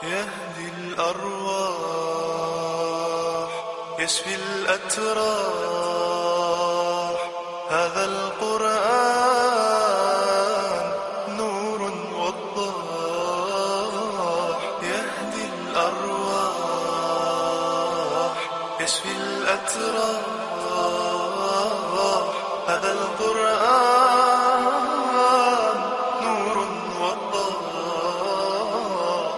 يهدي الأرواح يشفي الأتراح هذا القرآن نور وضاح يهدي الأرواح يشفي الأتراح هذا القرآن نور وضاح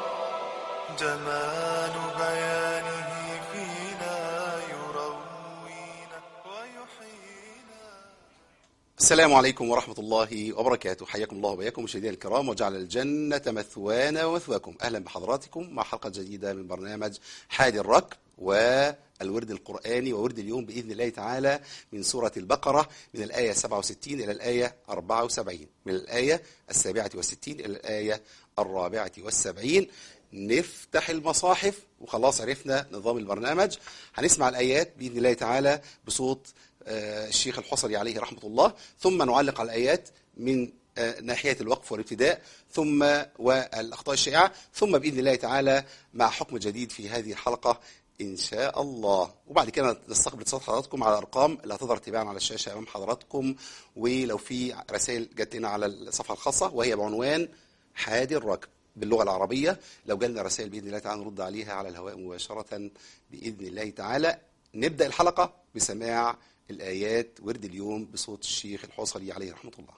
جمال بيانه فينا يروينا ويحيينا السلام عليكم ورحمة الله وبركاته حياكم الله وبياكم مشاهدينا الكرام وجعل الجنة مثوانا ومثواكم أهلا بحضراتكم مع حلقة جديدة من برنامج حادي الركب والورد القرآني وورد اليوم بإذن الله تعالى من سورة البقرة من الآية 67 إلى الآية 74 من الآية السابعة والستين إلى الآية الرابعة والسبعين نفتح المصاحف وخلاص عرفنا نظام البرنامج هنسمع الآيات بإذن الله تعالى بصوت آه، الشيخ الحصري عليه رحمة الله ثم نعلق على الآيات من آه، ناحية الوقف والابتداء ثم والأخطاء الشائعة ثم بإذن الله تعالى مع حكم جديد في هذه الحلقة إن شاء الله وبعد كده نستقبل اتصال حضراتكم على الأرقام اللي هتظهر تباعا على الشاشة أمام حضراتكم ولو في رسائل جت لنا على الصفحة الخاصة وهي بعنوان حادي الركب باللغة العربية لو جالنا رسائل بإذن الله تعالى نرد عليها على الهواء مباشرة بإذن الله تعالى نبدأ الحلقة بسماع الآيات ورد اليوم بصوت الشيخ الحصري عليه رحمة الله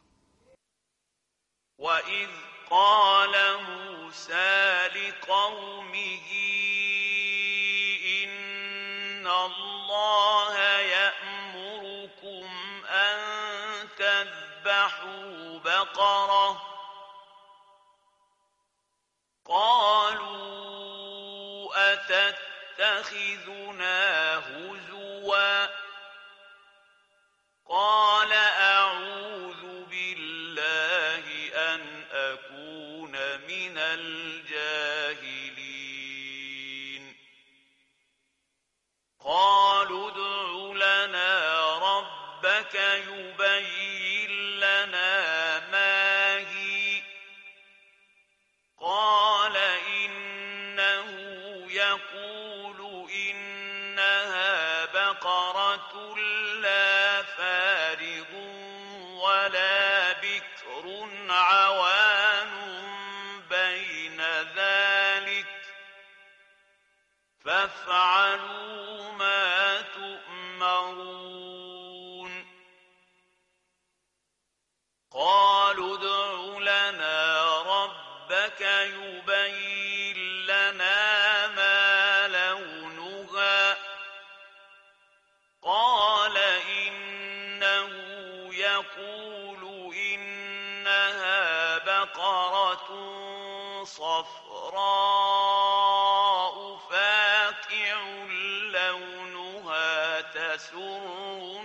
وإذ قال موسى لقومه إن الله يأمركم أن تذبحوا بقرة قالوا أتتخذنا هزوا قال أعوذ بالله أن أكون من الجاهلين قالوا ادع لنا ربك يبين لنا ما هي قال إنه يقول إنها بقرة لا فارض ولا بكر عوان بين ذلك فافعلوا ما تؤمرون قالوا ادع لنا ربك يبين لنا ما لونها قال إنه يقول إنها بقرة صفراء فاقع لونها تسر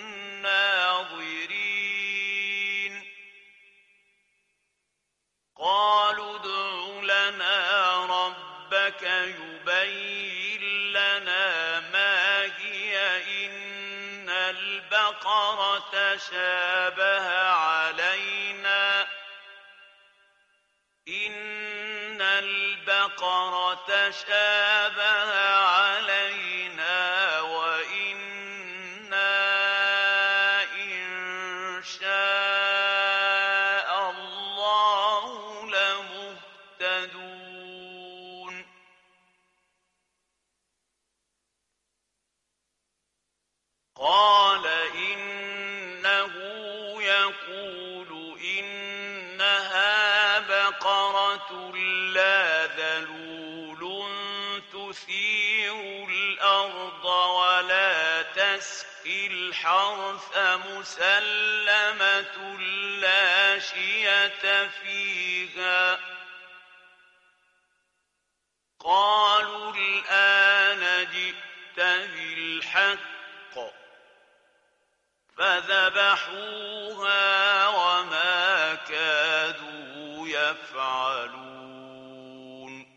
الناظرين قالوا ادع لنا ربك يبين لنا ما هي إن البقرة شابه علينا إن البقرة شابه علينا وإنا إن شاء الله لمهتدون قال إنه يقول إنها بقرة لا ذلول تثير الأرض ولا تسقي الحرث مسلمة لا شية فيها قالوا الآن جئت بالحق فذبحوها وما كادوا يفعلون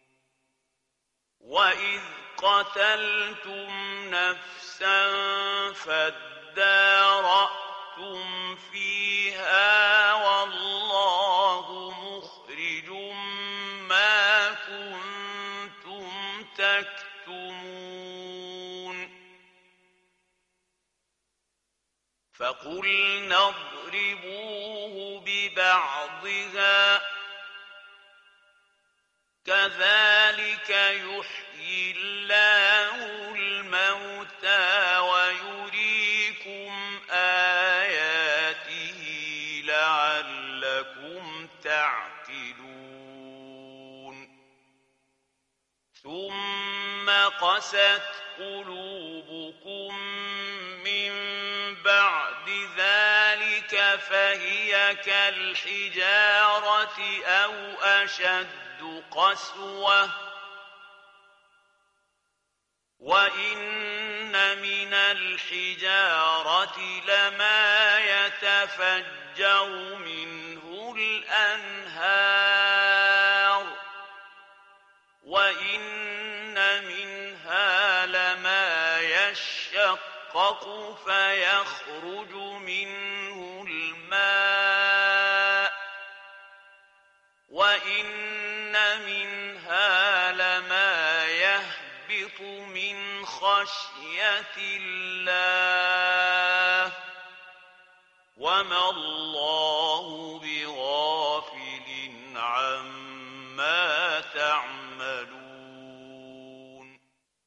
وإذ قتلتم نفسا فادارأتم فيها والله مخرج ما كنتم فقلنا اضربوه ببعضها كذلك يحيي الله الموتى ويريكم آياته لعلكم تعقلون ثم قست قلوبكم من بعد ذلك فهي كالحجارة أو أشد قسوة وإن من الحجارة لما يتفجر منه الأنهار وإن منها لما يشقق فيخرج منه الماء وإن منها لما يهبط من خشية الله وما الله بغافل عما تعملون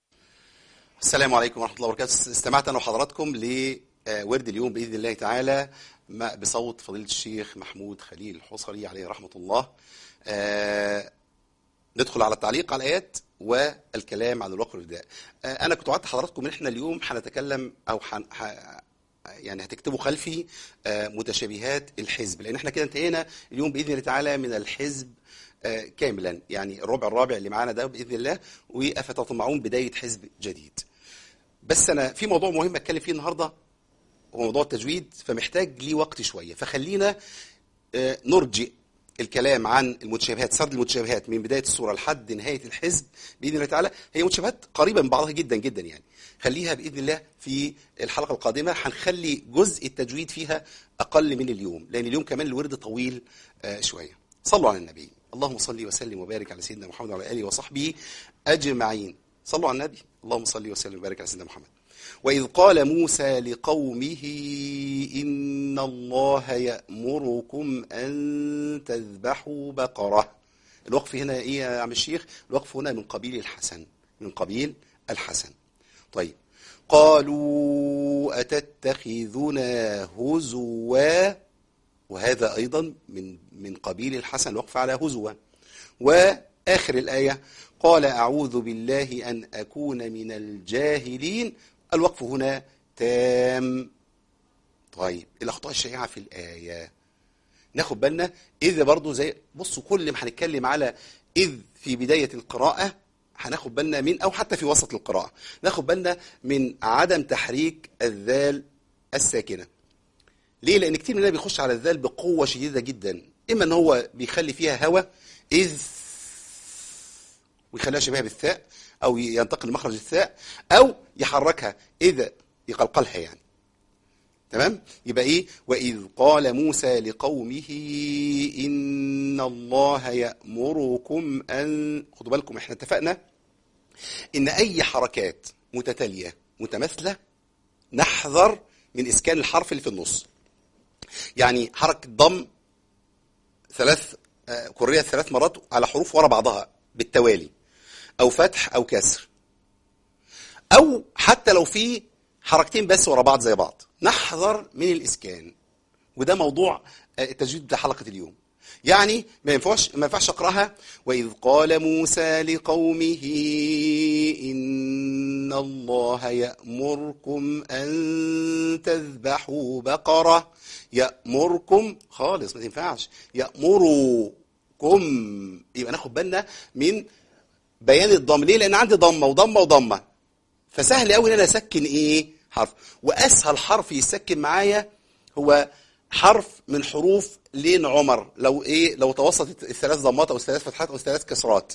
السلام عليكم ورحمة الله وبركاته استمعت أنا وحضراتكم لورد اليوم بإذن الله تعالى ما- بصوت فضيلة الشيخ محمود خليل الحصري عليه رحمة الله آه، ندخل على التعليق على الآيات والكلام عن الوقف والابتداء آه، أنا كنت وعدت حضراتكم إن إحنا اليوم هنتكلم أو حن... ح... يعني هتكتبوا خلفي آه، متشابهات الحزب لأن إحنا كده انتهينا اليوم بإذن الله تعالى من الحزب آه، كاملا يعني الربع الرابع اللي معانا ده بإذن الله وأفتطمعون بداية حزب جديد بس أنا في موضوع مهم أتكلم فيه النهاردة هو موضوع التجويد فمحتاج ليه وقت شوية فخلينا آه، نرجئ الكلام عن المتشابهات سرد المتشابهات من بداية السورة لحد نهاية الحزب بإذن الله تعالى هي متشابهات قريبة من بعضها جدا جدا يعني خليها بإذن الله في الحلقة القادمة هنخلي جزء التجويد فيها أقل من اليوم لأن اليوم كمان الورد طويل آه، شوية صلوا على النبي اللهم صل وسلم وبارك على سيدنا محمد وعلى آله وصحبه أجمعين صلوا على النبي اللهم صل وسلم وبارك على سيدنا محمد وإذ قال موسى لقومه إن الله يأمركم أن تذبحوا بقرة الوقف هنا إيه يا عم الشيخ الوقف هنا من قبيل الحسن من قبيل الحسن طيب قالوا أتتخذنا هزوا وهذا أيضا من من قبيل الحسن الوقف على هزوا وآخر الآية قال أعوذ بالله أن أكون من الجاهلين الوقف هنا تام طيب الأخطاء الشائعة في الآية ناخد بالنا إذ برضو زي بصوا كل ما هنتكلم على إذ في بداية القراءة هناخد بالنا من أو حتى في وسط القراءة ناخد بالنا من عدم تحريك الذال الساكنة ليه؟ لأن كتير مننا بيخش على الذال بقوة شديدة جدا إما إن هو بيخلي فيها هوا إذ ويخليها شبيهة بالثاء أو ينتقل لمخرج الثاء أو يحركها إذا يقلقلها يعني تمام يبقى ايه واذ قال موسى لقومه ان الله يامركم ان خدوا بالكم احنا اتفقنا ان اي حركات متتاليه متماثله نحذر من اسكان الحرف اللي في النص يعني حركه ضم ثلاث آه، كريه ثلاث مرات على حروف ورا بعضها بالتوالي او فتح او كسر او حتى لو في حركتين بس ورا بعض زي بعض نحذر من الاسكان وده موضوع آه، التجويد بتاع حلقه اليوم يعني ما ينفعش ما ينفعش اقراها واذ قال موسى لقومه ان الله يامركم ان تذبحوا بقره يامركم خالص ما تنفعش يامركم يبقى ناخد بالنا من بيان الضم ليه لان عندي ضمه وضمه وضمه فسهل قوي ان انا اسكن ايه حرف واسهل حرف يسكن معايا هو حرف من حروف لين عمر لو ايه لو توسطت الثلاث ضمات او الثلاث فتحات او الثلاث كسرات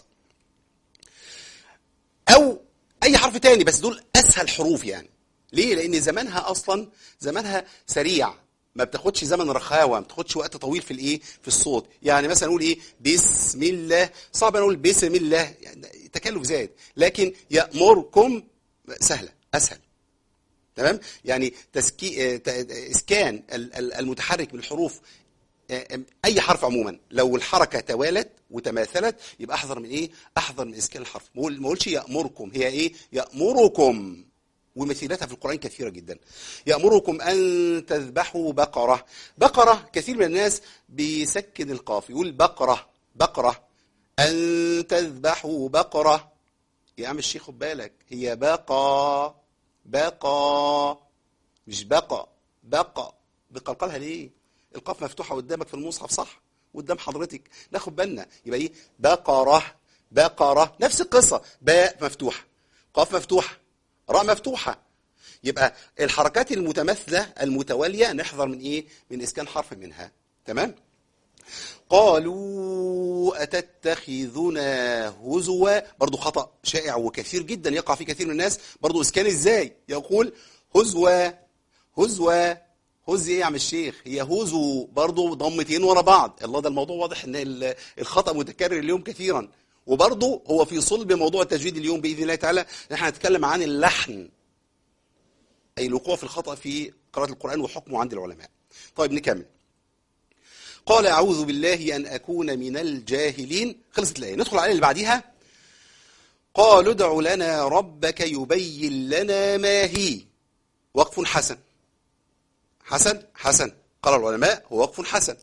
او اي حرف تاني بس دول اسهل حروف يعني ليه لان زمانها اصلا زمانها سريع ما بتاخدش زمن رخاوه ما بتاخدش وقت طويل في الايه في الصوت يعني مثلا نقول ايه بسم الله صعب نقول بسم الله يعني تكلف زاد لكن يامركم سهله اسهل تمام يعني تسكي آه، ت- اسكان ال- ال- المتحرك من الحروف آه، اي حرف عموما لو الحركه توالت وتماثلت يبقى احذر من ايه احذر من اسكان الحرف ما أقول- ما اقولش يامركم هي ايه يامركم ومثيلاتها في القران كثيره جدا يامركم ان تذبحوا بقره بقره كثير من الناس بيسكن القاف يقول بقره بقره ان تذبحوا بقره يا عم الشيخ خد بالك هي بقى بقى مش بقى بقى بقلقلها ليه القاف مفتوحه قدامك في المصحف صح قدام حضرتك ناخد بالنا يبقى ايه بقره بقره نفس القصه باء مفتوحه قاف مفتوحه راء مفتوحه يبقى الحركات المتماثله المتواليه نحذر من ايه من اسكان حرف منها تمام قالوا أتتخذنا هزوا برضو خطأ شائع وكثير جدا يقع فيه كثير من الناس برضو إسكان إزاي يقول هزوا هزوا هز ايه يا عم الشيخ هي هزو برضو ضمتين ورا بعض الله ده الموضوع واضح ان ال- الخطأ متكرر اليوم كثيرا وبرضو هو في صلب موضوع التجويد اليوم بإذن الله تعالى نحن هنتكلم عن اللحن أي الوقوع في الخطأ في قراءة القرآن وحكمه عند العلماء طيب نكمل قال أعوذ بالله أن أكون من الجاهلين خلصت الآية ندخل على الآية اللي بعديها قالوا ادع لنا ربك يبين لنا ما هي وقف حسن حسن حسن قال العلماء هو وقف حسن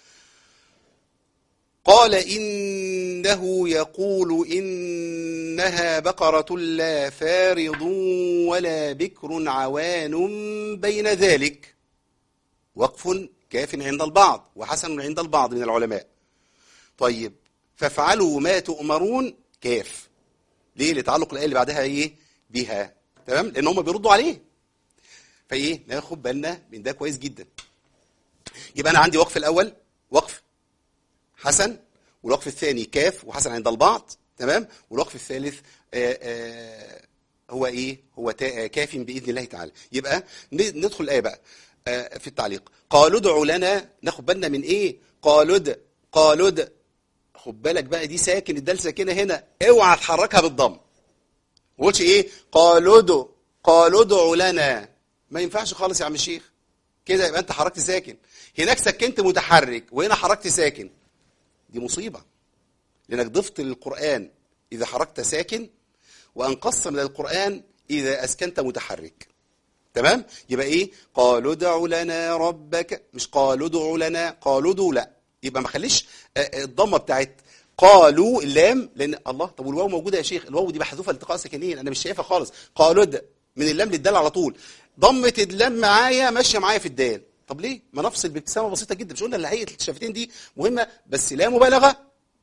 قال إنه يقول إنها بقرة لا فارض ولا بكر عوان بين ذلك وقف كاف عند البعض وحسن عند البعض من العلماء طيب فافعلوا ما تؤمرون كاف ليه لتعلق الآية اللي بعدها إيه بها تمام لأن هم بيردوا عليه فإيه ناخد بالنا من ده كويس جدا يبقى أنا عندي وقف الأول وقف حسن والوقف الثاني كاف وحسن عند البعض تمام والوقف الثالث آآ آآ هو ايه هو تا- كاف باذن الله تعالى يبقى ن- ندخل الايه بقى آه، في التعليق قالوا ادع لنا ناخد بالنا من ايه قالوا اد قالوا اد خد بالك بقى دي ساكن الدال ساكنه هنا اوعى تحركها بالضم ما قلتش ايه قالوا ادع قالوا ادع لنا ما ينفعش خالص يا عم الشيخ كده يبقى انت حركت ساكن هناك سكنت متحرك وهنا حركت ساكن دي مصيبة لأنك ضفت للقرآن إذا حركت ساكن وأنقصت من القرآن إذا أسكنت متحرك تمام يبقى إيه قالوا ادع لنا ربك مش قالوا ادع لنا قالوا ادعوا لا يبقى ما خليش آه، آه، الضمة بتاعت قالوا اللام لأن الله طب والواو موجودة يا شيخ الواو دي محذوفة التقاء ساكنين أنا مش شايفها خالص قالوا اد من اللام للدال على طول ضمة اللام معايا ماشية معايا في الدال طب ليه ما نفصل بابتسامة بسيطة جدا مش قلنا ان هيئة الشفتين دي مهمة بس لا مبالغة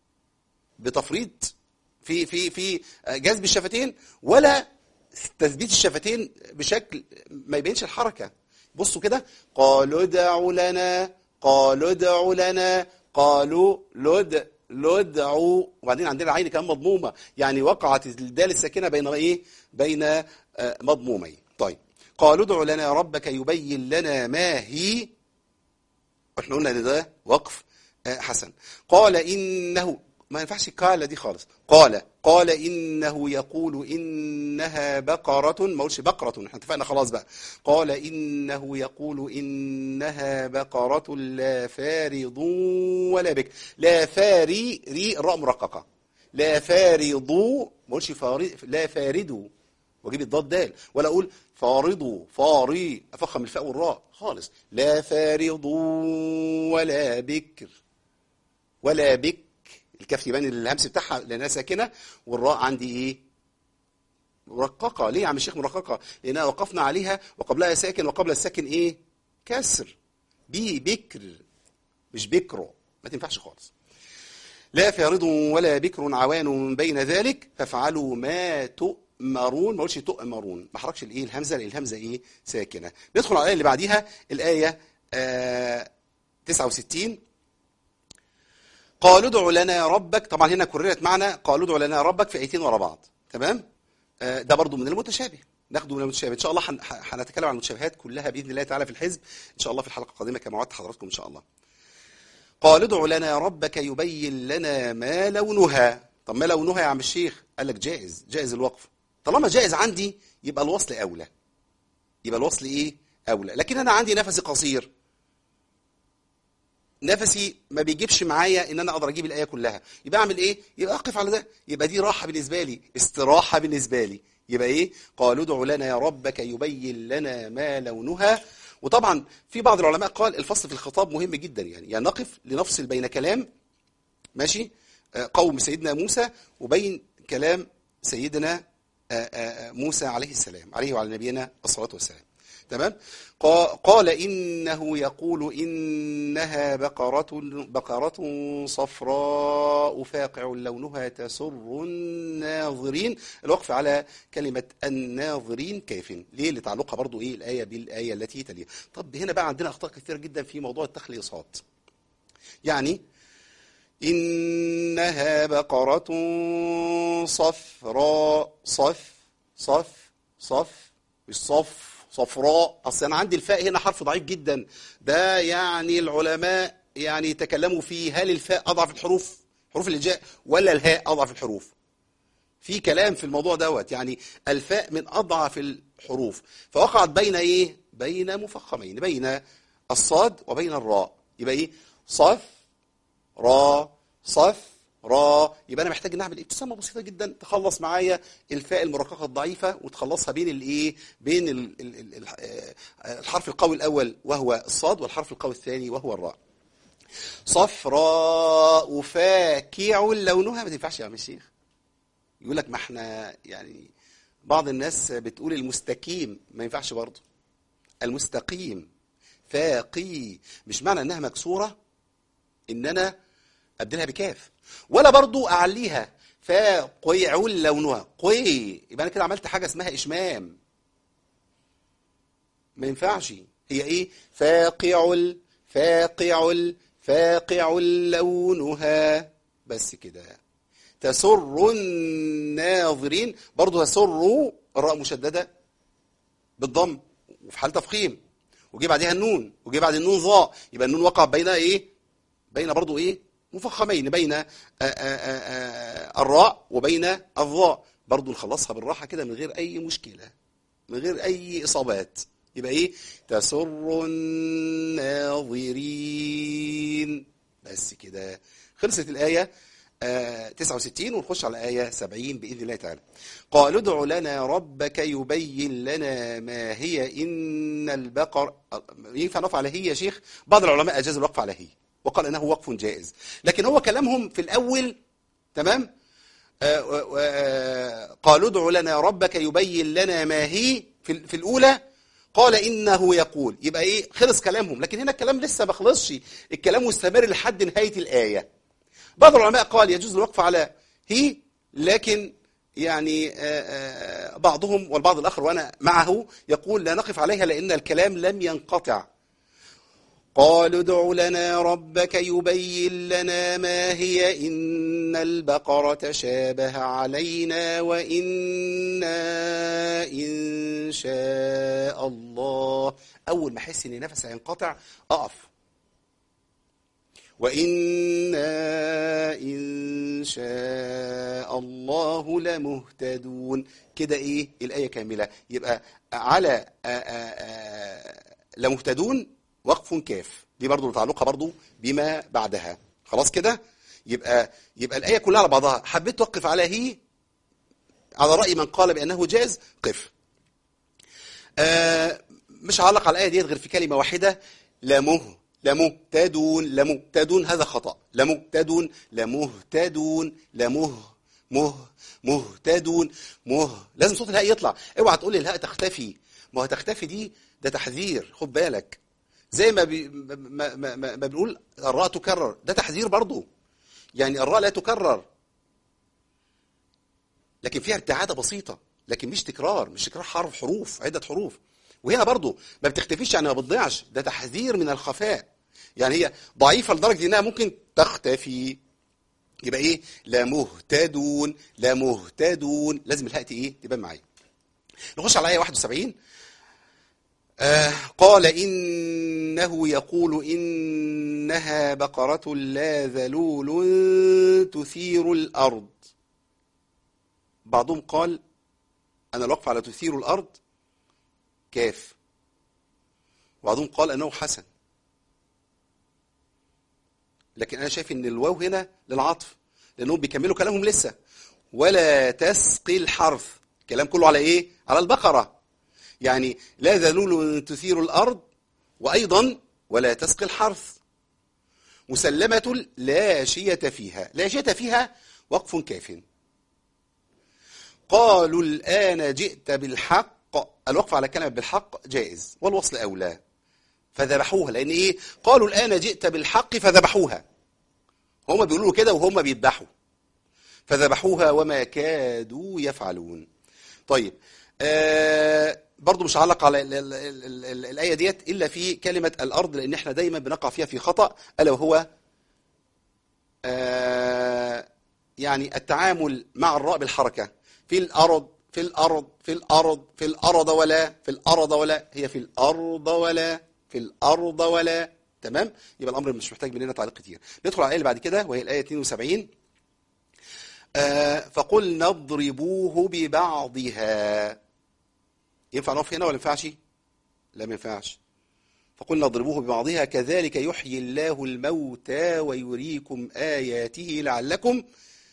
بتفريط في في في جذب الشفتين ولا تثبيت الشفتين بشكل ما يبينش الحركة بصوا كده قالوا ادعوا لنا قالوا ادعوا لنا قالوا لد لدعوا وبعدين عندنا العين كمان مضمومة يعني وقعت الدال الساكنة بين ايه بين آه، مضمومين طيب قالوا ادع لنا ربك يبين لنا ما هي احنا قلنا ان ده وقف آه، حسن قال انه ما ينفعش قال دي خالص قال قال انه يقول انها بقرة ما اقولش بقرة احنا اتفقنا خلاص بقى قال انه يقول انها بقرة لا فارض ولا بك لا فاري ري الراء مرققة لا فارض ما اقولش فارض لا فاردوا واجيب الضاد دال ولا اقول فارضوا فاري افخم الفاء والراء خالص لا فارض ولا بكر ولا بك الكاف يبان الهمس بتاعها لانها ساكنه والراء عندي ايه مرققه ليه يا عم الشيخ مرققه لانها وقفنا عليها وقبلها ساكن وقبل الساكن ايه كسر بي بكر مش بكرو ما تنفعش خالص لا فارض ولا بكر عوان بين ذلك فافعلوا ما تؤمرون ما قلتش تؤمرون ما حركش الايه الهمزه لان الهمزه ايه ساكنه ندخل على الايه اللي بعديها الايه آه 69 قالوا ادع لنا ربك طبعا هنا كررت معنا قالوا ادع لنا ربك في ايتين ورا بعض تمام آه ده برضو من المتشابه ناخده من المتشابه ان شاء الله هن- هنتكلم عن المتشابهات كلها باذن الله تعالى في الحزب ان شاء الله في الحلقه القادمه كما وعدت حضراتكم ان شاء الله قال ادع لنا ربك يبين لنا ما لونها طب ما لونها يا عم الشيخ قال لك جائز جائز الوقف طالما جائز عندي يبقى الوصل اولى يبقى الوصل ايه اولى لكن انا عندي نفسي قصير نفسي ما بيجيبش معايا ان انا اقدر اجيب الايه كلها يبقى اعمل ايه يبقى اقف على ده يبقى دي راحه بالنسبه لي استراحه بالنسبه لي يبقى ايه قالوا ادع لنا ربك يبين لنا ما لونها وطبعا في بعض العلماء قال الفصل في الخطاب مهم جدا يعني يعني نقف لنفصل بين كلام ماشي آه، قوم سيدنا موسى وبين كلام سيدنا آه، آه، موسى عليه السلام عليه وعلى نبينا الصلاة والسلام تمام قا- قال إنه يقول إنها بقرة بقرة صفراء فاقع لونها تسر الناظرين الوقف على كلمة الناظرين كيف ليه لتعلقها برضو إيه الآية بالآية التي تليها طب هنا بقى عندنا أخطاء كثيرة جدا في موضوع التخليصات يعني إنها بقرة صفراء صف صف صف مش صف صفراء أصل أنا عندي الفاء هنا حرف ضعيف جدا ده يعني العلماء يعني تكلموا فيه هل الفاء أضعف الحروف حروف الهجاء ولا الهاء أضعف الحروف في كلام في الموضوع دوت يعني الفاء من أضعف الحروف فوقعت بين إيه بين مفخمين بين الصاد وبين الراء يبقى إيه صف را صف را يبقى انا محتاج ان اعمل ابتسامه بسيطه جدا تخلص معايا الفاء المرققه الضعيفه وتخلصها بين الايه بين ال ال ال ال آه، الحرف القوي الاول وهو الصاد والحرف القوي الثاني وهو الراء صفراء فاكع لونها ما تنفعش يا عم الشيخ يقول لك ما احنا يعني بعض الناس بتقول المستقيم ما ينفعش برضه المستقيم فاقي مش معنى انها مكسوره ان انا ابدلها بكاف ولا برضو اعليها فقيع لونها قي يبقى انا كده عملت حاجه اسمها اشمام ما ينفعش هي ايه فاقع فاقع فاقع لونها بس كده تسر الناظرين برضو تسر الراء مشدده بالضم وفي حال تفخيم وجي بعدها النون وجي بعد النون ظاء يبقى النون وقع بين ايه بين برضو ايه مفخمين بين آآ آآ آآ الراء وبين الظاء برضو نخلصها بالراحه كده من غير اي مشكله من غير اي اصابات يبقى ايه تسر الناظرين بس كده خلصت الايه آه 69 ونخش على آية 70 بإذن الله تعالى قال ادع لنا ربك يبين لنا ما هي إن البقر ينفع نقف على هي يا شيخ بعض العلماء أجاز الوقف على هي وقال إنه وقف جائز لكن هو كلامهم في الأول تمام آه آه قالوا ادع لنا ربك يبين لنا ما هي في, في الأولى قال إنه يقول يبقى إيه خلص كلامهم لكن هنا الكلام لسه ما خلصش الكلام مستمر لحد نهاية الآية بعض العلماء قال يجوز الوقف على هي لكن يعني آآ آآ بعضهم والبعض الآخر وأنا معه يقول لا نقف عليها لأن الكلام لم ينقطع قالوا ادع لنا ربك يبين لنا ما هي إن البقرة شابه علينا وإنا إن شاء الله أول ما أحس إن نفسي هينقطع أقف وإنا إن شاء الله لمهتدون كده إيه الآية كاملة يبقى على آآ آآ لمهتدون وقف كاف دي برضو متعلقة برضو بما بعدها خلاص كده يبقى يبقى الآية كلها على بعضها حبيت توقف على هي على رأي من قال بأنه جاز قف آه مش هعلق على الآية ديت غير في كلمة واحدة لمه لمهتدون لمهتدون هذا خطأ لمهتدون لمهتدون لمه مه مهتدون مه لازم صوت الهاء يطلع اوعى تقول لي الهاء تختفي ما هو تختفي دي ده تحذير خد بالك زي ما, بي ما, ما, ما, ما بنقول الراء تكرر ده تحذير برضو يعني الراء لا تكرر لكن فيها ابتعادة بسيطة لكن مش تكرار مش تكرار حرف حروف عدة حروف وهنا برضو ما بتختفيش يعني ما بتضيعش ده تحذير من الخفاء يعني هي ضعيفة لدرجة انها ممكن تختفي يبقى ايه لا مهتدون لا مهتدون لازم الهاء ايه تبان معايا نخش على ايه 71 آه قال إنه يقول إنها بقرة لا ذلول تثير الأرض بعضهم قال أنا الوقف على تثير الأرض كاف وبعضهم قال انه حسن لكن انا شايف ان الواو هنا للعطف لانهم بيكملوا كلامهم لسه ولا تسقي الحرث كلام كله على ايه على البقره يعني لا ذلول تثير الارض وايضا ولا تسقي الحرث مسلمة لا شية فيها لا شية فيها وقف كاف قالوا الآن جئت بالحق الوقف على كلمة بالحق جائز والوصل أولى فذبحوها لأن إيه قالوا الآن جئت بالحق فذبحوها هم بيقولوا كده وهم بيذبحوا فذبحوها وما كادوا يفعلون طيب آه برضو مش هعلق على ال ال ال ال ال الآية ديت إلا في كلمة الأرض لأن احنا دايما بنقع فيها في خطأ ألا وهو آه يعني التعامل مع الراء بالحركة في الأرض في الأرض في الأرض في الأرض ولا في الأرض ولا هي في الأرض ولا في الأرض ولا تمام يبقى الأمر مش محتاج مننا تعليق كتير ندخل على الآية اللي بعد كده وهي الآية 72 آه فقلنا اضربوه ببعضها ينفع نقف هنا ولا ينفعش لا ما ينفعش فقلنا اضربوه ببعضها كذلك يحيي الله الموتى ويريكم آياته لعلكم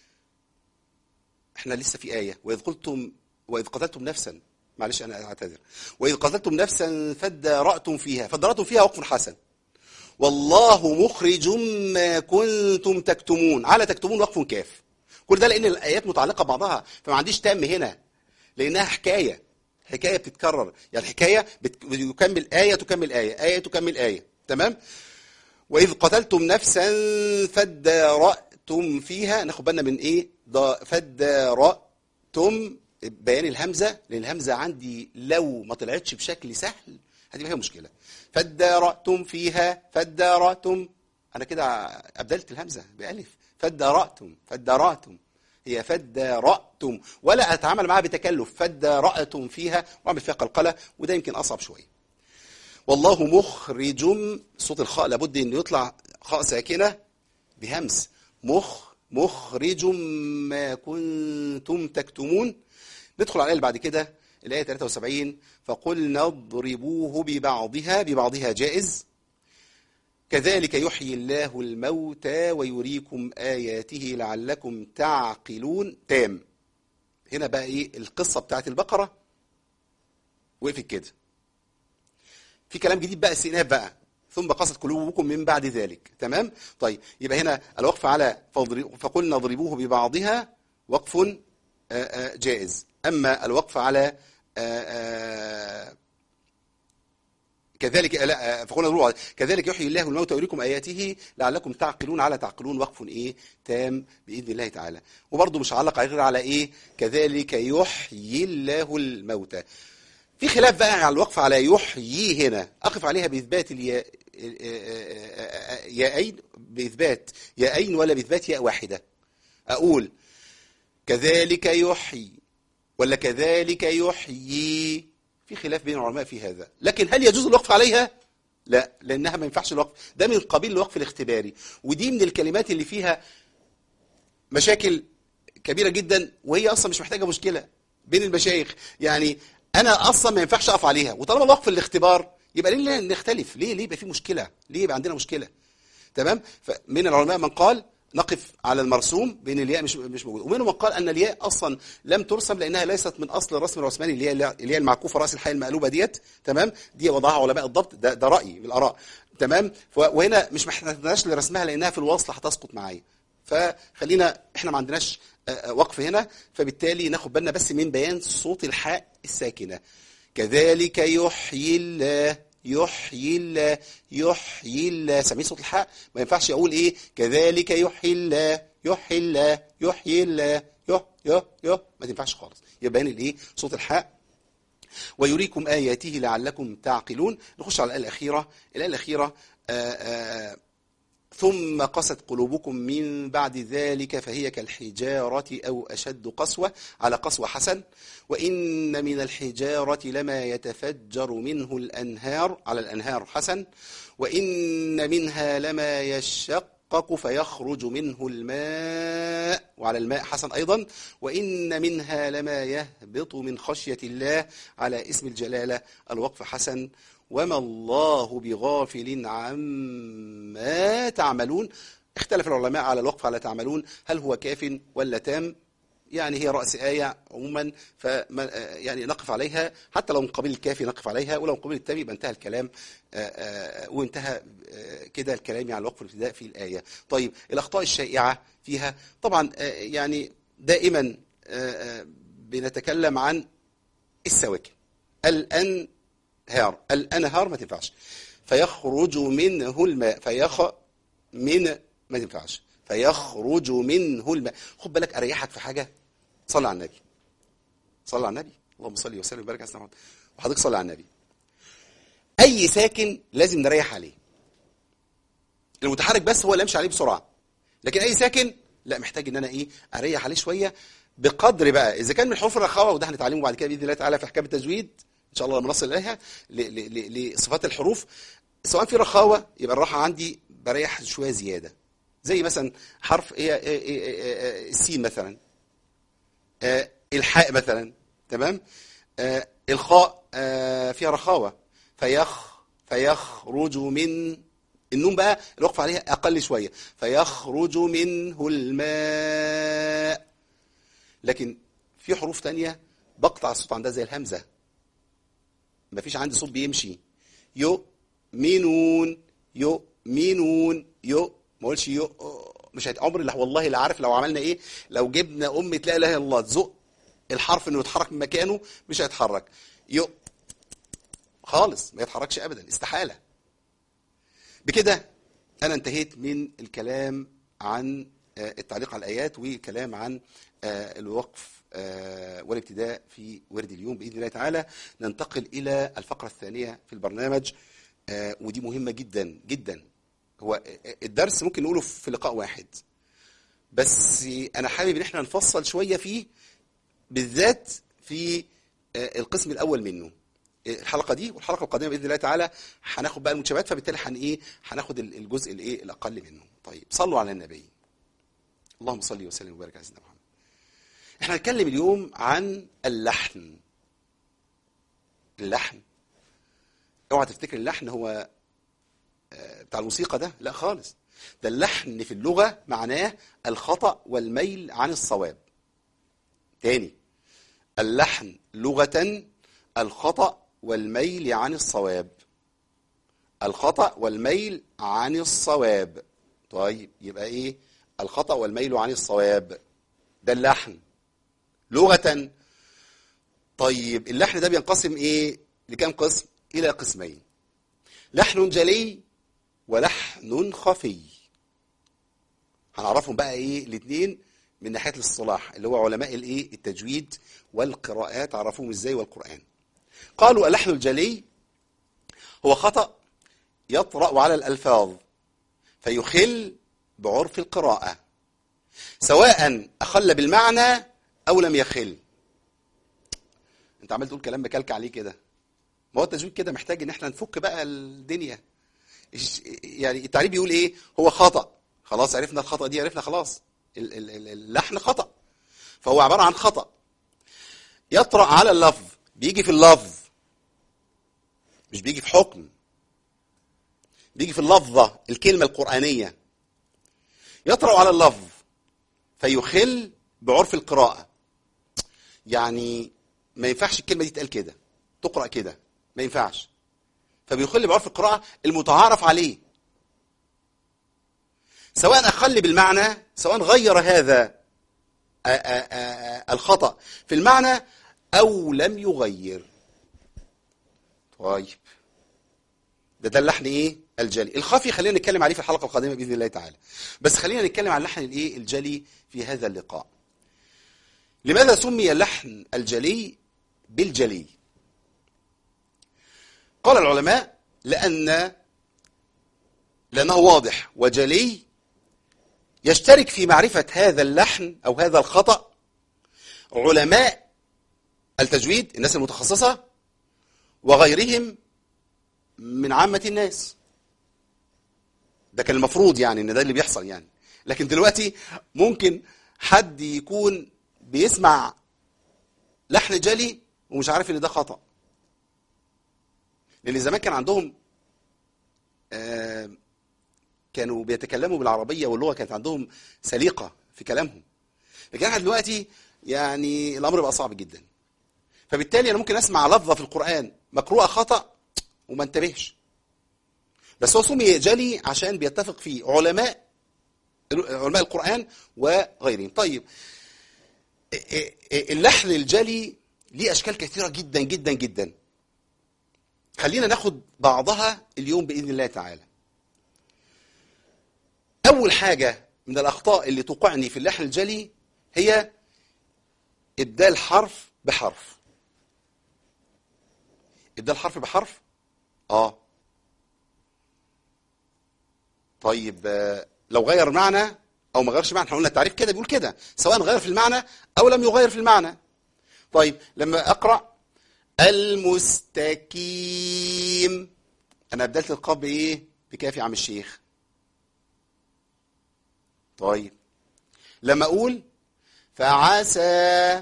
احنا لسه في آية وإذ قلتم وإذ قتلتم نفسا معلش أنا أعتذر وإذ قتلتم نفسا فادارأتم فيها فادارأتم فيها وقف حسن والله مخرج ما كنتم تكتمون على تكتمون وقف كاف كل ده لأن الآيات متعلقة ببعضها فما عنديش تام هنا لأنها حكاية حكاية بتتكرر يعني الحكاية بتكمل آية تكمل آية آية تكمل آية تمام وإذ قتلتم نفسا فادارأتم فيها ناخد بالنا من إيه ضا- فادارأتم بيان الهمزة لأن الهمزة عندي لو ما طلعتش بشكل سهل هتبقى فيها مشكلة فادارأتم فيها فادارأتم أنا كده أبدلت الهمزة بألف فادارأتم فادارأتم هي فادارأتم ولا أتعامل معها بتكلف فادارأتم فيها وأعمل فيها قلقلة وده يمكن أصعب شوية والله مخرج صوت الخاء لابد أن يطلع خاء ساكنة بهمس مخ مخرج ما كنتم تكتمون ندخل على الآية اللي بعد كده الآية 73 فقلنا اضربوه ببعضها ببعضها جائز كذلك يحيي الله الموتى ويريكم آياته لعلكم تعقلون تام هنا بقى ايه القصة بتاعت البقرة وقفت كده في كلام جديد بقى استئناف بقى ثم قست قلوبكم من بعد ذلك تمام طيب يبقى هنا الوقف على فاضرب- فقلنا اضربوه ببعضها وقف آه، آه، جائز اما الوقف على آه، آه، كذلك لا فقلنا اضربوه كذلك يحيي الله الموتى ويريكم اياته لعلكم تعقلون على تعقلون وقف ايه تام باذن الله تعالى وبرضه مش هعلق غير على ايه كذلك يحيي الله الموتى في خلاف بقى على الوقف على يحيي هنا أقف عليها بإثبات الياء ياءين بإثبات ياءين ولا بإثبات ياء واحدة أقول كذلك يحيي ولا كذلك يحيي في خلاف بين العلماء في هذا لكن هل يجوز الوقف عليها لا لأنها ما ينفعش الوقف ده من قبيل الوقف الاختباري ودي من الكلمات اللي فيها مشاكل كبيره جدا وهي اصلا مش محتاجه مشكله بين المشايخ يعني انا اصلا ما ينفعش اقف عليها وطالما الوقف في الاختبار يبقى ليه نختلف ليه ليه يبقى في مشكله ليه يبقى عندنا مشكله تمام فمن العلماء من قال نقف على المرسوم بين الياء مش مش موجود ومنهم من قال ان الياء اصلا لم ترسم لانها ليست من اصل الرسم العثماني اللي هي اللي هي المعكوفه راس الحي المقلوبه ديت تمام دي وضعها علماء الضبط ده, ده رايي من الاراء تمام ف- وهنا مش محتاجناش لرسمها لانها في الوصل هتسقط معايا فخلينا احنا ما عندناش آه، آه، وقف هنا فبالتالي ناخد بالنا بس من بيان صوت الحاء الساكنه كذلك يحيي الله يحيي الله يحيي الله سامعين صوت الحاء ما ينفعش اقول ايه كذلك يحيي الله يحيي الله يحيي الله يح يح يح ما تنفعش خالص يبقى بيان الايه صوت الحاء ويريكم آياته لعلكم تعقلون نخش على الآية الأخيرة الآية الأخيرة آآ آآ ثم قست قلوبكم من بعد ذلك فهي كالحجارة أو أشد قسوة على قسوة حسن وإن من الحجارة لما يتفجر منه الأنهار على الأنهار حسن وإن منها لما يشقق فيخرج منه الماء وعلى الماء حسن أيضا وإن منها لما يهبط من خشية الله على اسم الجلالة الوقف حسن وما الله بغافل عما تعملون اختلف العلماء على الوقف على تعملون هل هو كاف ولا تام يعني هي رأس آية عموما فما يعني نقف عليها حتى لو من قبيل الكافي نقف عليها ولو من قبيل التام يبقى انتهى الكلام آه، آه، وانتهى آه، كده الكلام على الوقف الابتداء في الآية طيب الأخطاء الشائعة فيها طبعا آه، يعني دائما آه، آه، بنتكلم عن السواكن الأنهار الأنهار ما تنفعش فيخرج منه الماء فيخ من ما تنفعش فيخرج منه الماء خد بالك اريحك في حاجه صلي على النبي صلي على النبي اللهم صل وسلم وبارك على سيدنا محمد وحضرتك صلي على النبي اي ساكن لازم نريح عليه المتحرك بس هو اللي امشي عليه بسرعه لكن اي ساكن لا محتاج ان انا ايه اريح عليه شويه بقدر بقى اذا كان من حروف الرخاوه وده هنتعلمه بعد كده باذن الله تعالى في احكام التجويد ان شاء الله لما نصل اليها ل- ل- ل- لصفات الحروف سواء في رخاوه يبقى الراحه عندي بريح شويه زياده زي مثلا حرف إيه إيه إيه إيه إيه السين مثلا آه، الحاء مثلا تمام آه، الخاء آه، فيها رخاوه فيخ فيخرج من النون بقى الوقف عليها اقل شويه فيخرج منه الماء لكن في حروف تانية بقطع الصوت عندها زي الهمزه مفيش عندي صوت بيمشي يؤمنون يؤمنون يو ما اقولش يو مش هت عمري لا والله لا عارف لو عملنا ايه لو جبنا ام لا اله الا الله تزق الحرف انه يتحرك من مكانه مش هيتحرك يو خالص ما يتحركش ابدا استحاله بكده انا انتهيت من الكلام عن آه، التعليق على الايات والكلام عن آه، الوقف آه، والابتداء في ورد اليوم باذن الله تعالى ننتقل الى الفقره الثانيه في البرنامج آه، ودي مهمه جدا جدا هو الدرس ممكن نقوله في لقاء واحد بس انا حابب ان احنا نفصل شويه فيه بالذات في آه، القسم الاول منه الحلقه دي والحلقه القادمه باذن الله تعالى هناخد بقى المتشابهات فبالتالي هن ايه هناخد ال- الجزء الايه الاقل منه طيب صلوا على النبي اللهم صل وسلم وبارك على سيدنا محمد احنا هنتكلم اليوم عن اللحن اللحن اوعى تفتكر اللحن هو آه، بتاع الموسيقى ده لا خالص ده اللحن في اللغه معناه الخطا والميل عن الصواب تاني اللحن لغه الخطا والميل عن الصواب الخطا والميل عن الصواب طيب يبقى ايه الخطا والميل عن الصواب ده اللحن لغه طيب اللحن ده بينقسم ايه لكام قسم الى قسمين لحن جلي ولحن خفي هنعرفهم بقى ايه الاثنين من ناحيه الاصطلاح اللي هو علماء الايه التجويد والقراءات عرفوهم ازاي والقران قالوا اللحن الجلي هو خطا يطرا على الالفاظ فيخل بعرف القراءه سواء اخل بالمعنى او لم يخل انت عمال تقول كلام مكلك عليه كده ما هو التجويد كده محتاج ان احنا نفك بقى الدنيا إيش- يعني التعريف بيقول ايه هو خطا خلاص عرفنا الخطا دي عرفنا خلاص ال- ال- ال- اللحن خطا فهو عباره عن خطا يطرا على اللفظ بيجي في اللفظ مش بيجي في حكم بيجي في اللفظه الكلمه القرانيه يطرا على اللفظ فيخل بعرف القراءه يعني ما ينفعش الكلمه دي تقال كده تقرا كده ما ينفعش فبيخل بعرف القراءه المتعارف عليه سواء اخل بالمعنى سواء غير هذا آ- آ- آ- الخطا في المعنى او لم يغير طيب ده ده اللحن ايه الجلي الخفي خلينا نتكلم عليه في الحلقه القادمه باذن الله تعالى بس خلينا نتكلم عن اللحن الايه الجلي في هذا اللقاء لماذا سمي اللحن الجلي بالجلي قال العلماء لأن لأنه واضح وجلي يشترك في معرفة هذا اللحن أو هذا الخطأ علماء التجويد الناس المتخصصة وغيرهم من عامة الناس ده كان المفروض يعني ان ده اللي بيحصل يعني لكن دلوقتي ممكن حد يكون بيسمع لحن جلي ومش عارف ان ده خطأ لان زمان كان عندهم آه، كانوا بيتكلموا بالعربيه واللغه كانت عندهم سليقه في كلامهم لكن احنا دلوقتي يعني الامر بقى صعب جدا فبالتالي انا ممكن اسمع لفظه في القران مقروءه خطا وما انتبهش بس هو سمي جلي عشان بيتفق فيه علماء علماء القران وغيرهم طيب اللحن الجلي ليه اشكال كثيره جدا جدا جدا خلينا ناخد بعضها اليوم باذن الله تعالى اول حاجه من الاخطاء اللي توقعني في اللحن الجلي هي ابدال حرف بحرف ابدال حرف بحرف اه طيب آه، لو غير معنى او ما غيرش معنى احنا قلنا التعريف كده بيقول كده سواء غير في المعنى او لم يغير في المعنى طيب لما اقرا المستقيم انا ابدلت القاف بايه بكاف يا عم الشيخ طيب لما اقول فعسى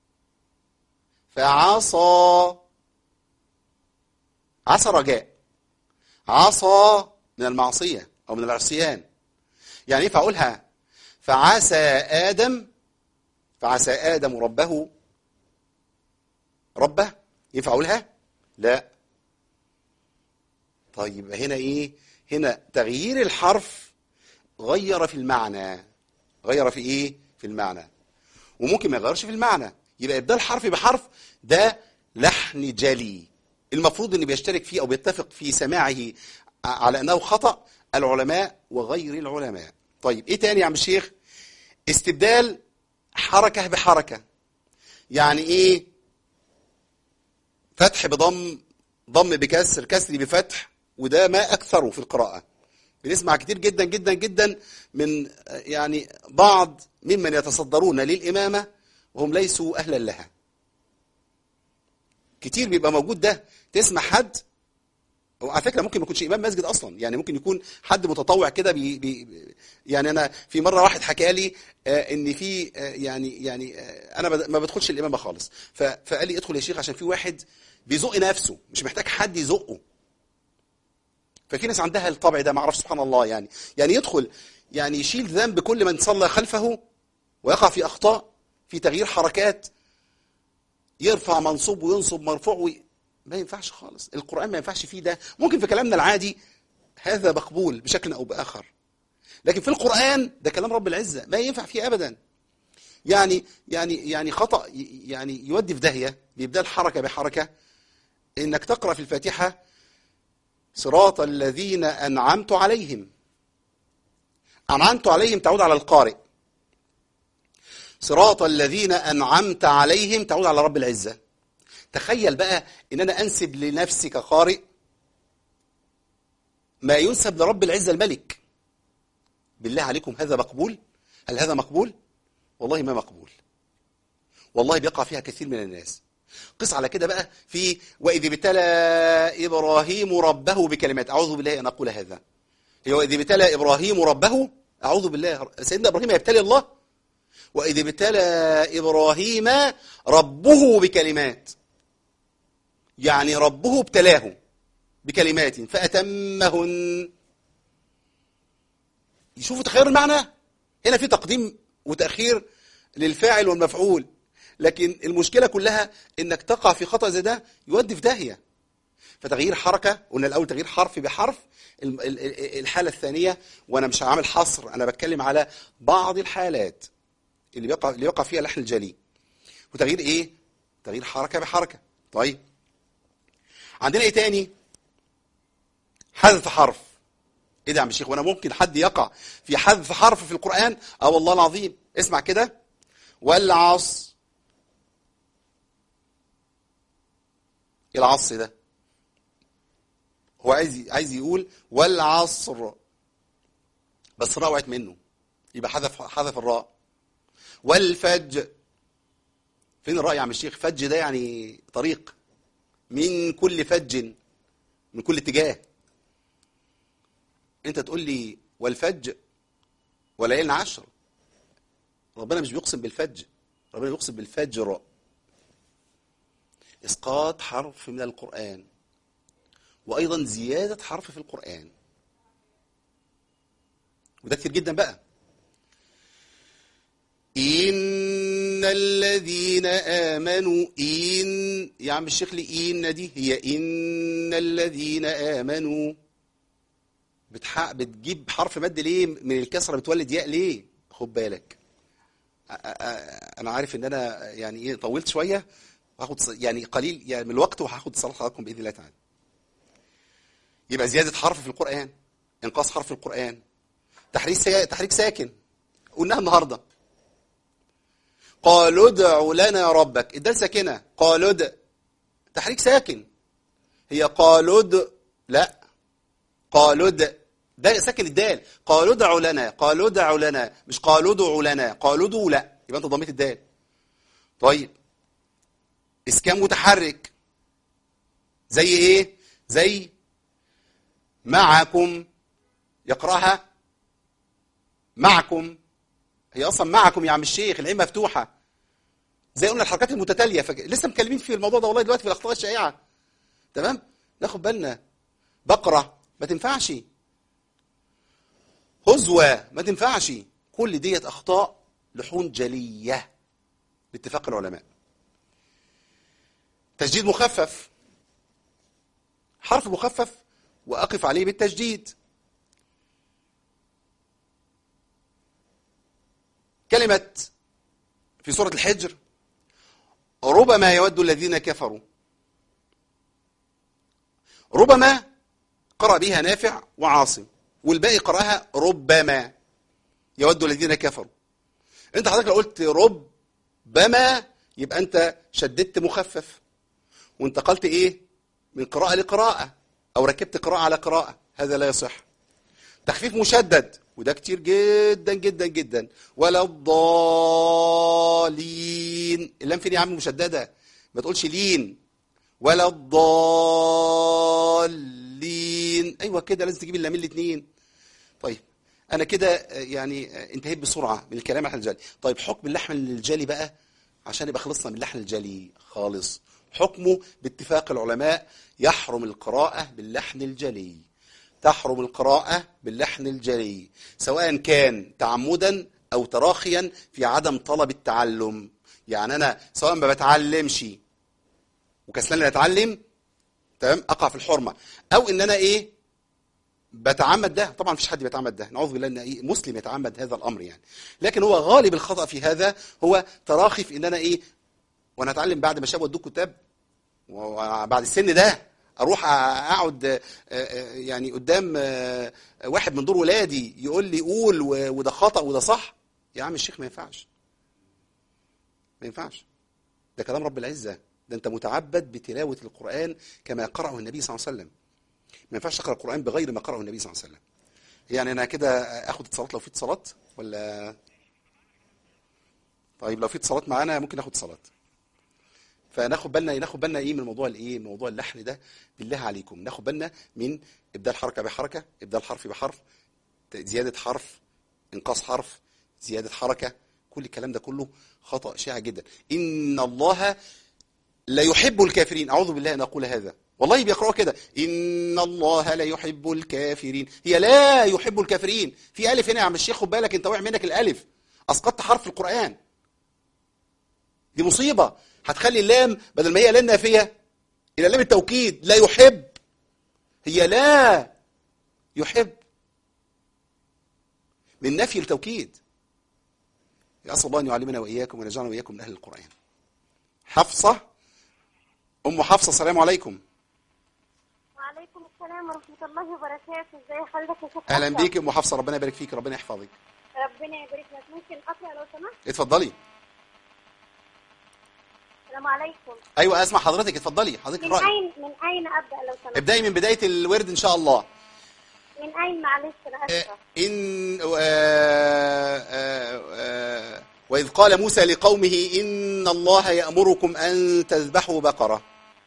فعصى عسى رجاء عصى من المعصية أو من العصيان يعني ايه فأقولها فعسى آدم فعسى آدم ربه ربه ينفع أقولها لا طيب هنا ايه هنا تغيير الحرف غير في المعنى غير في ايه في المعنى وممكن ما يغيرش في المعنى يبقى ابدال حرف بحرف ده لحن جلي المفروض ان بيشترك فيه او بيتفق في سماعه على انه خطا العلماء وغير العلماء طيب ايه تاني يا عم الشيخ استبدال حركه بحركه يعني ايه فتح بضم ضم بكسر كسر بفتح وده ما اكثره في القراءه بنسمع كتير جدا جدا جدا من يعني بعض ممن يتصدرون للامامه وهم ليسوا اهلا لها كتير بيبقى موجود ده تسمع حد وعلى فكره ممكن ما يكونش امام مسجد اصلا يعني ممكن يكون حد متطوع كده بي بي يعني انا في مره واحد حكى لي آه ان في آه يعني يعني آه انا بد- ما بدخلش الامامه خالص ف- فقال لي ادخل يا شيخ عشان في واحد بيزق نفسه مش محتاج حد يزقه ففي ناس عندها الطبع ده ما اعرفش سبحان الله يعني يعني يدخل يعني يشيل ذنب كل من صلى خلفه ويقع في اخطاء في تغيير حركات يرفع منصوب وينصب مرفوع وي... ما ينفعش خالص القرآن ما ينفعش فيه ده ممكن في كلامنا العادي هذا مقبول بشكل أو بآخر لكن في القرآن ده كلام رب العزة ما ينفع فيه أبدا يعني يعني يعني خطأ ي- يعني يودي في داهية بإبدال حركة بحركة إنك تقرأ في الفاتحة صراط الذين أنعمت عليهم أنعمت عليهم تعود على القارئ صراط الذين أنعمت عليهم تعود على رب العزة تخيل بقى ان انا انسب لنفسي كقارئ ما ينسب لرب العزة الملك بالله عليكم هذا مقبول هل هذا مقبول والله ما مقبول والله بيقع فيها كثير من الناس قس على كده بقى في وإذ ابتلى إبراهيم ربه بكلمات أعوذ بالله أن أقول هذا هي وإذ ابتلى إبراهيم ربه أعوذ بالله سيدنا إبراهيم يبتلي الله وإذ ابتلى إبراهيم ربه بكلمات يعني ربه ابتلاه بكلمات فأتمهن يشوفوا تخير المعنى هنا في تقديم وتأخير للفاعل والمفعول لكن المشكلة كلها انك تقع في خطأ زي ده يودي في داهية فتغيير حركة قلنا الأول تغيير حرف بحرف ال- ال- ال- الحالة الثانية وأنا مش هعمل حصر أنا بتكلم على بعض الحالات اللي بيقع اللي يقع فيها لحن الجلي وتغيير ايه تغيير حركه بحركه طيب عندنا ايه تاني حذف حرف ايه ده يا عم الشيخ وانا ممكن حد يقع في حذف حرف في القران اه والله العظيم اسمع كده والعص ايه العص ده هو عايز عايز يقول والعصر بس الراء وقعت منه يبقى حذف حذف الراء والفج فين الرأي يا عم الشيخ فج ده يعني طريق من كل فج من كل اتجاه انت تقول لي والفج وليالي عشر ربنا مش بيقسم بالفج ربنا بيقسم بالفجر اسقاط حرف من القرآن وأيضا زيادة حرف في القرآن وده كتير جدا بقى إن الذين آمنوا إن يا عم الشيخ لي إن دي هي إن الذين آمنوا بتحق بتجيب حرف مد ليه من الكسرة بتولد ياء ليه خد بالك أ- أ- أ- أنا عارف إن أنا يعني إيه طولت شوية هاخد ص- يعني قليل يعني من الوقت وهاخد صلاة حضراتكم بإذن الله تعالى يبقى زيادة حرف في القرآن انقاص حرف في القرآن تحريك سا... تحريك ساكن قلناها النهارده قالوا ادع لنا ربك الدال ساكنه قالوا ادع تحريك ساكن هي قالوا ادع لا قالوا ادع ده ساكن الدال قالوا ادعوا لنا قالوا ادعوا لنا مش قالوا ادعوا لنا قالوا ادعوا لا يبقى انت ضميت الدال طيب اسكان متحرك زي ايه زي معكم يقراها معكم هي اصلا معكم يا عم الشيخ العين مفتوحه زي قلنا الحركات المتتاليه فك... لسه مكلمين في الموضوع ده والله دلوقتي في الاخطاء الشائعه تمام ناخد بالنا بقره ما تنفعش هزوه ما تنفعش كل ديت اخطاء لحون جليه باتفاق العلماء تشديد مخفف حرف مخفف واقف عليه بالتشديد كلمة في سورة الحجر ربما يود الذين كفروا ربما قرأ بها نافع وعاصم والباقي قرأها ربما يود الذين كفروا انت حضرتك لو قلت ربما يبقى انت شددت مخفف وانتقلت ايه من قراءة لقراءة او ركبت قراءة على قراءة هذا لا يصح تخفيف مشدد وده كتير جدا جدا جدا ولا الضالين اللام فين يا عم مشدده ما تقولش لين ولا الضالين ايوه كده لازم تجيب اللامين الاثنين طيب انا كده آه، يعني آه، انتهيت بسرعه من الكلام عن الجلي طيب حكم اللحم الجلي بقى عشان يبقى خلصنا من اللحن الجلي خالص حكمه باتفاق العلماء يحرم القراءة باللحن الجلي تحرم القراءة باللحن الجلي سواء كان تعمدا أو تراخيا في عدم طلب التعلم يعني أنا سواء ما بتعلمش وكسلان إني اتعلم تمام اقع في الحرمه او ان انا ايه بتعمد ده طبعا مفيش حد بيتعمد ده نعوذ بالله ان ايه مسلم يتعمد هذا الامر يعني لكن هو غالب الخطا في هذا هو تراخي في ان انا ايه وانا اتعلم بعد ما شاب ودوك كتاب وبعد السن ده اروح اقعد آه، آه، يعني قدام آه، واحد من دور ولادي يقول لي قول و- وده خطا وده صح يا عم الشيخ ما ينفعش ما ينفعش ده كلام رب العزه ده انت متعبد بتلاوه القران كما قرأه النبي صلى الله عليه وسلم ما ينفعش تقرا القران بغير ما قرأه النبي صلى الله عليه وسلم يعني انا كده اخد اتصالات لو في اتصالات ولا طيب لو في اتصالات معانا ممكن اخد اتصالات فناخد بالنا ناخد بالنا ايه من موضوع الايه من موضوع اللحن ده بالله عليكم ناخد بالنا من ابدال حركه بحركه ابدال حرف بحرف زياده حرف انقاص حرف زياده حركه كل الكلام ده كله خطا شائع جدا ان الله لا يحب الكافرين اعوذ بالله ان اقول هذا والله بيقرأوا كده ان الله لا يحب الكافرين هي لا يحب الكافرين في الف هنا يا عم الشيخ خد بالك انت واقع منك الالف اسقطت حرف في القران دي مصيبه هتخلي اللام بدل ما هي لام نافيه الى لام التوكيد لا يحب هي لا يحب من نفي التوكيد اسال الله ان يعلمنا واياكم ويجعلنا واياكم من اهل القران حفصه ام حفصه السلام عليكم وعليكم السلام ورحمة الله وبركاته ازي حضرتك يا شيخ اهلا أشرف؟ بيك يا ام حفصه ربنا يبارك فيك ربنا يحفظك ربنا يبارك لك ممكن أقرأ لو سمحت اتفضلي السلام عليكم ايوه اسمع حضرتك اتفضلي حضرتك من رايك أين من أين أبدأ لو سمحت ابداي من بدايه الورد ان شاء الله من أين معلش أنا آه، آسفة إن آه، آه، آه، وإذ قال موسى لقومه إن الله يأمركم أن تذبحوا بقرة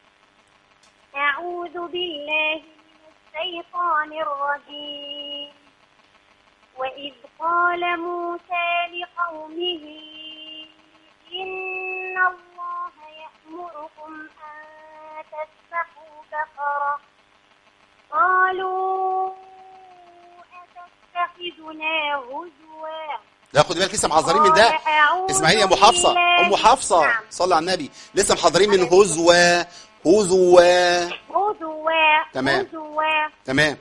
أعوذ بالله من الشيطان الرجيم وإذ قال موسى لقومه إن الله يأمركم أن تذبحوا بقرة لا خدي بالك لسه محذرين من ده قال أعوذ اسمعيني يا ام حفصه بالله- ام حفصه نعم. صلي على النبي لسه محضرين من هزوة هزوة هزوا تمام. هزوا تمام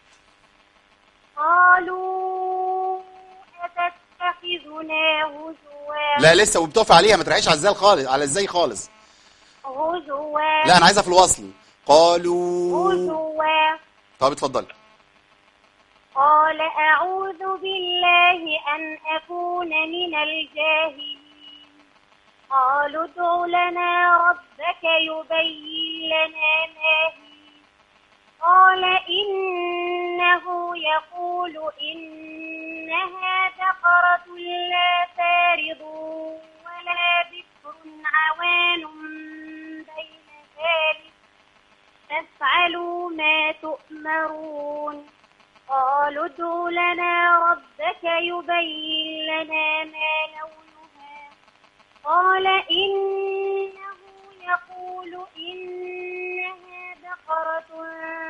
قالوا أتتخذنا هزوا لا لسه وبتقف عليها ما تريحيش على الزال خالص على ازاي خالص هزوا لا انا عايزها في الوصل قالوا هزوا طب اتفضلي قال أعوذ بالله أن أكون من الجاهلين قالوا ادع لنا ربك يبين لنا ما هي قال إنه يقول إنها بقرة لا فارض ولا بكر عوان بين ذلك فافعلوا ما تؤمرون قالوا ادع لنا ربك يبين لنا ما لونها قال إنه يقول إنها بقرة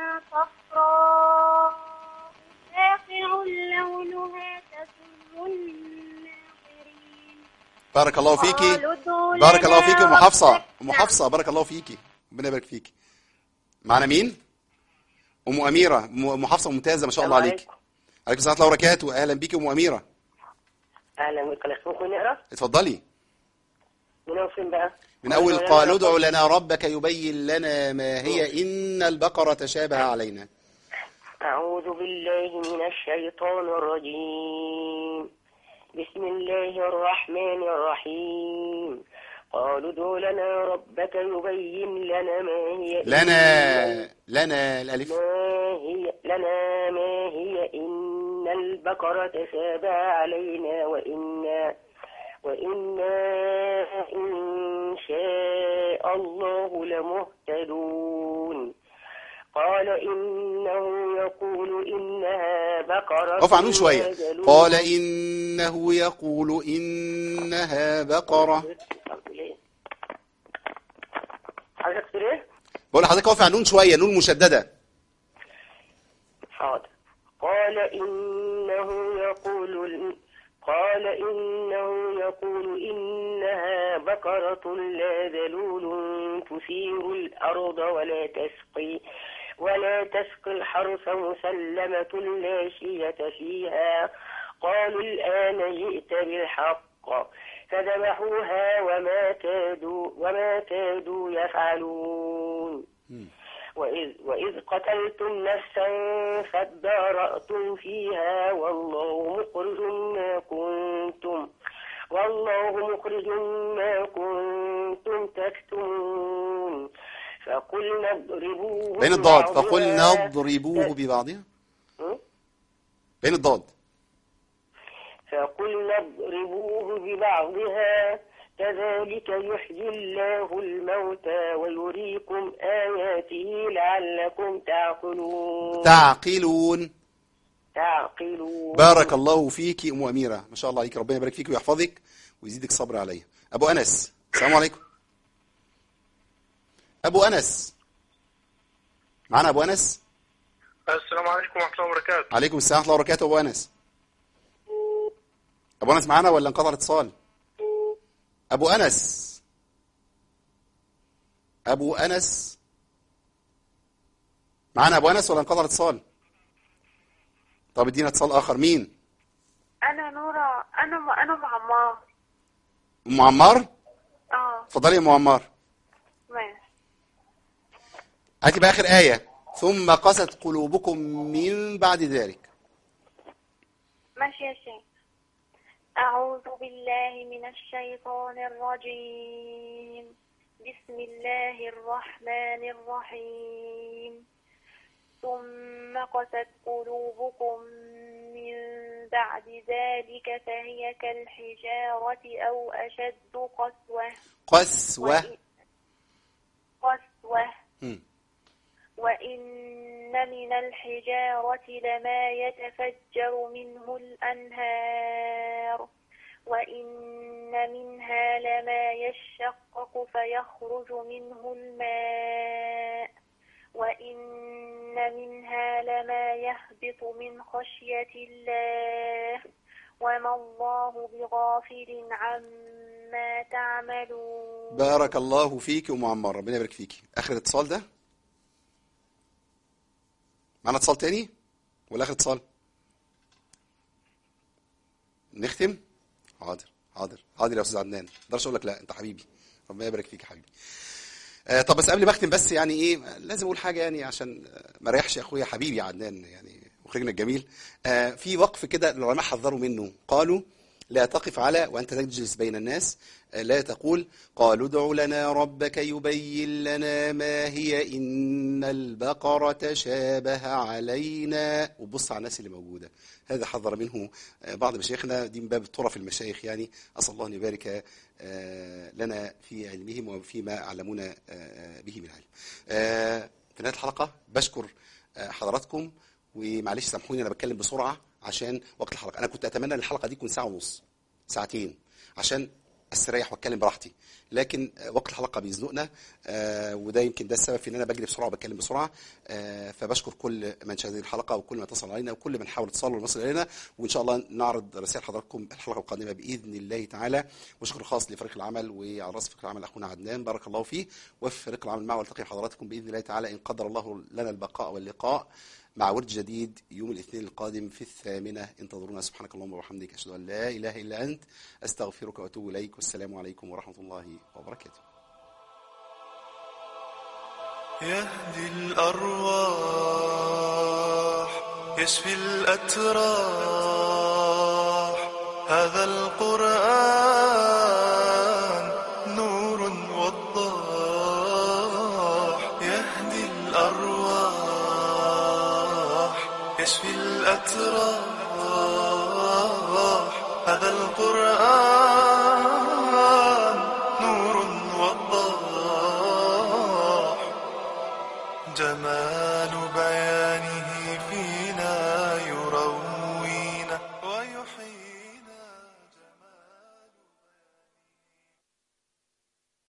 صفراء فاقع لونها تسر الناظرين بارك الله فيكي قالوا ادع بارك الله لنا فيكي ام حفصه ربك. ام حفصه بارك الله فيكي ربنا يبارك فيكي معنا مين ام اميره ام أم حفصه ممتازه ما شاء الله السلام عليك عليكم السلام ورحمه الله وبركاته اهلا بيكي ام اميره اهلا بك الاخ ممكن نقرا اتفضلي من اول فين بقى من اول قالوا ادع لنا ربك يبين لنا ما هي ان البقره تشابه علينا اعوذ بالله من الشيطان الرجيم بسم الله الرحمن الرحيم قالوا ادع لنا ربك يبين لنا ما هي لنا لنا الالف ما هي لنا ما هي إن البقرة تشابه علينا وإنا وإنا إن شاء الله لمهتدون قال إنه يقول إنها بقرة اقف عنون شويه لا ذلول. قال انه يقول انها بقره حضرتك تقول إيه؟ بقول لحضرتك اقف عنون شويه نون مشدده حاضر قال إنه يقول قال إنه يقول إنها بقرة لا ذلول تثير الأرض ولا تسقي ولا تسقي الحرث مسلمة لا شية فيها قالوا الآن جئت بالحق فذبحوها وما كادوا وما كادوا يفعلون وإذ, وإذ قتلتم نفسا فادارأتم فيها والله مخرج ما كنتم والله مخرج ما كنتم تكتمون فقلنا اضربوه بين الضاد ببعضها. فقلنا اضربوه ببعضها م? بين الضاد فقلنا اضربوه ببعضها كذلك يحيي الله الموتى ويريكم آياته لعلكم تعقلون تعقلون تعقلون بارك الله فيك ام اميره ما شاء الله عليك ربنا يبارك فيك ويحفظك ويزيدك صبر عليا ابو انس السلام عليكم ابو انس معنا ابو انس السلام عليكم ورحمة الله وبركاته عليكم السلام ورحمه الله وبركاته ابو انس ابو انس معانا ولا انقطع الاتصال ابو انس ابو انس معانا ابو انس ولا انقطع الاتصال طب ادينا اتصال اخر مين انا نورة انا انا معمار ام عمار اه اتفضلي يا ام عمار ماشي هاتي بقى اخر ايه ثم قست قلوبكم من بعد ذلك ماشي يا شيخ أعوذ بالله من الشيطان الرجيم بسم الله الرحمن الرحيم ثم قست قلوبكم من بعد ذلك فهي كالحجارة أو أشد قسوة قسوه وإن- قسوة مم. وإن من الحجارة لما يتفجر منه الأنهار وإن منها لما يشقق فيخرج منه الماء وإن منها لما يهبط من خشية الله وما الله بغافل عما تعملون بارك الله فيك يا ام عمار ربنا يبارك فيكي اخر اتصال ده معنا اتصال تاني ولا اخر اتصال نختم حاضر حاضر حاضر يا استاذ عدنان ما اقدرش اقول لك لا انت حبيبي ربنا يبارك فيك يا حبيبي آه طب بس قبل ما اختم بس يعني ايه لازم اقول حاجه يعني عشان آه، ما ريحش اخويا حبيبي عدنان يعني مخرجنا الجميل آه في وقف كده العلماء حذروا منه قالوا لا تقف على وانت تجلس بين الناس آه، لا تقول قالوا ادع لنا ربك يبين لنا ما هي ان البقره شابه علينا وبص على الناس اللي موجوده هذا حذر منه آه، بعض مشايخنا دي من باب طرف المشايخ يعني اسال الله ان يبارك آه، لنا في علمهم وفيما علمونا آه، آه، به من علم. آه، في نهايه الحلقه بشكر آه، حضراتكم ومعلش سامحوني انا بتكلم بسرعه عشان وقت الحلقه انا كنت اتمنى ان الحلقه دي تكون ساعه ونص ساعتين عشان استريح واتكلم براحتي لكن آه، وقت الحلقه بيزنقنا آه، وده يمكن ده السبب في ان انا بجري بسرعه وبتكلم بسرعه آه، فبشكر كل من شاهد الحلقه وكل من اتصل علينا وكل من حاول اتصال ويصل الينا وان شاء الله نعرض رسائل حضراتكم الحلقه القادمه باذن الله تعالى وشكر خاص لفريق العمل وعلى راس فريق العمل اخونا عدنان بارك الله فيه وفي فريق العمل معه والتقي بحضراتكم باذن الله تعالى ان قدر الله لنا البقاء واللقاء مع ورد جديد يوم الاثنين القادم في الثامنة انتظرونا سبحانك اللهم وبحمدك أشهد أن لا إله إلا أنت أستغفرك وأتوب إليك والسلام عليكم ورحمة الله وبركاته يهدي الأرواح يشفي الأتراح هذا القرآن نور وضاح يهدي الأرواح يشفي الأتراح هذا القرآن